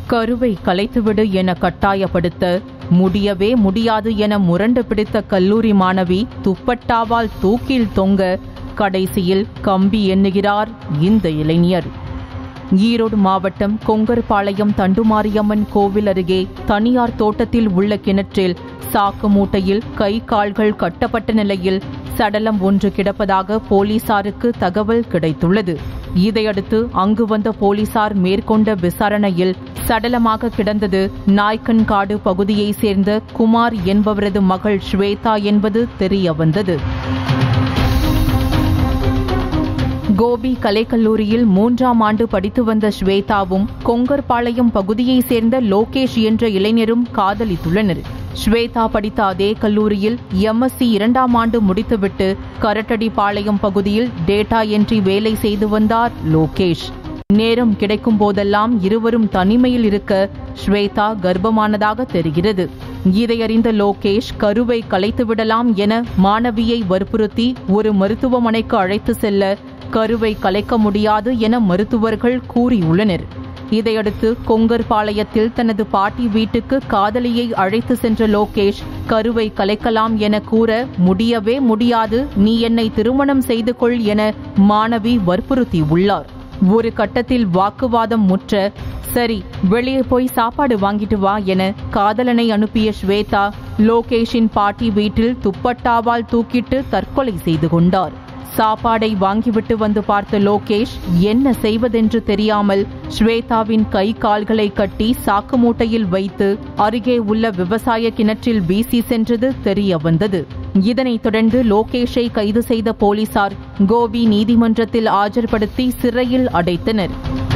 கருவை கலைத்துவிடு என கட்டாயப்படுத்த முடியவே முடியாது என முரண்டு பிடித்த கல்லூரி மாணவி துப்பட்டாவால் தூக்கில் தொங்க கடைசியில் கம்பி எண்ணுகிறார் இந்த இளைஞர் ஈரோடு மாவட்டம் கொங்கர்பாளையம் தண்டுமாரியம்மன் கோவில் அருகே தனியார் தோட்டத்தில் உள்ள கிணற்றில் சாக்கு மூட்டையில் கை கால்கள் கட்டப்பட்ட நிலையில் சடலம் ஒன்று கிடப்பதாக போலீசாருக்கு தகவல் கிடைத்துள்ளது இதையடுத்து அங்கு வந்த போலீசார் மேற்கொண்ட விசாரணையில் சடலமாக கிடந்தது நாய்க்கன்காடு பகுதியைச் சேர்ந்த குமார் என்பவரது மகள் ஸ்வேதா என்பது தெரிய வந்தது கோபி கலைக்கல்லூரியில் மூன்றாம் ஆண்டு படித்து வந்த ஸ்வேதாவும் கொங்கர்பாளையம் பகுதியைச் சேர்ந்த லோகேஷ் என்ற இளைஞரும் காதலித்துள்ளனர் ஸ்வேதா படித்த அதே கல்லூரியில் எம்எஸ்சி இரண்டாம் ஆண்டு முடித்துவிட்டு கரட்டடிப்பாளையம் பகுதியில் டேட்டா என்ட்ரி வேலை செய்து வந்தார் லோகேஷ் நேரம் கிடைக்கும் போதெல்லாம் இருவரும் தனிமையில் இருக்க ஸ்வேதா கர்ப்பமானதாக தெரிகிறது இதையறிந்த லோகேஷ் கருவை கலைத்துவிடலாம் என மாணவியை வற்புறுத்தி ஒரு மருத்துவமனைக்கு அழைத்து செல்ல கருவை கலைக்க முடியாது என மருத்துவர்கள் கூறியுள்ளனர் இதையடுத்து கொங்கர்பாளையத்தில் தனது பாட்டி வீட்டுக்கு காதலியை அழைத்து சென்ற லோகேஷ் கருவை கலைக்கலாம் என கூற முடியவே முடியாது நீ என்னை திருமணம் செய்து கொள் என மாணவி வற்புறுத்தியுள்ளார் ஒரு கட்டத்தில் வாக்குவாதம் முற்ற சரி வெளியே போய் சாப்பாடு வாங்கிட்டு வா என காதலனை அனுப்பிய ஸ்வேதா லோகேஷின் பாட்டி வீட்டில் துப்பட்டாவால் தூக்கிட்டு தற்கொலை செய்து கொண்டார் சாப்பாடை வாங்கிவிட்டு வந்து பார்த்த லோகேஷ் என்ன செய்வதென்று தெரியாமல் ஸ்வேதாவின் கை கால்களை கட்டி சாக்கு மூட்டையில் வைத்து அருகே உள்ள விவசாய கிணற்றில் வீசி சென்றது தெரிய வந்தது இதனைத் தொடர்ந்து லோகேஷை கைது செய்த போலீசார் கோபி நீதிமன்றத்தில் ஆஜர்படுத்தி சிறையில் அடைத்தனர்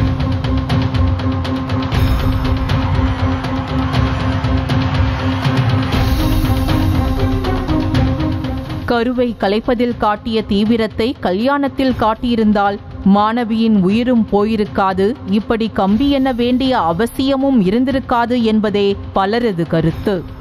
கருவை கலைப்பதில் காட்டிய தீவிரத்தை கல்யாணத்தில் காட்டியிருந்தால் மாணவியின் உயிரும் போயிருக்காது இப்படி கம்பி எண்ண வேண்டிய அவசியமும் இருந்திருக்காது என்பதே பலரது கருத்து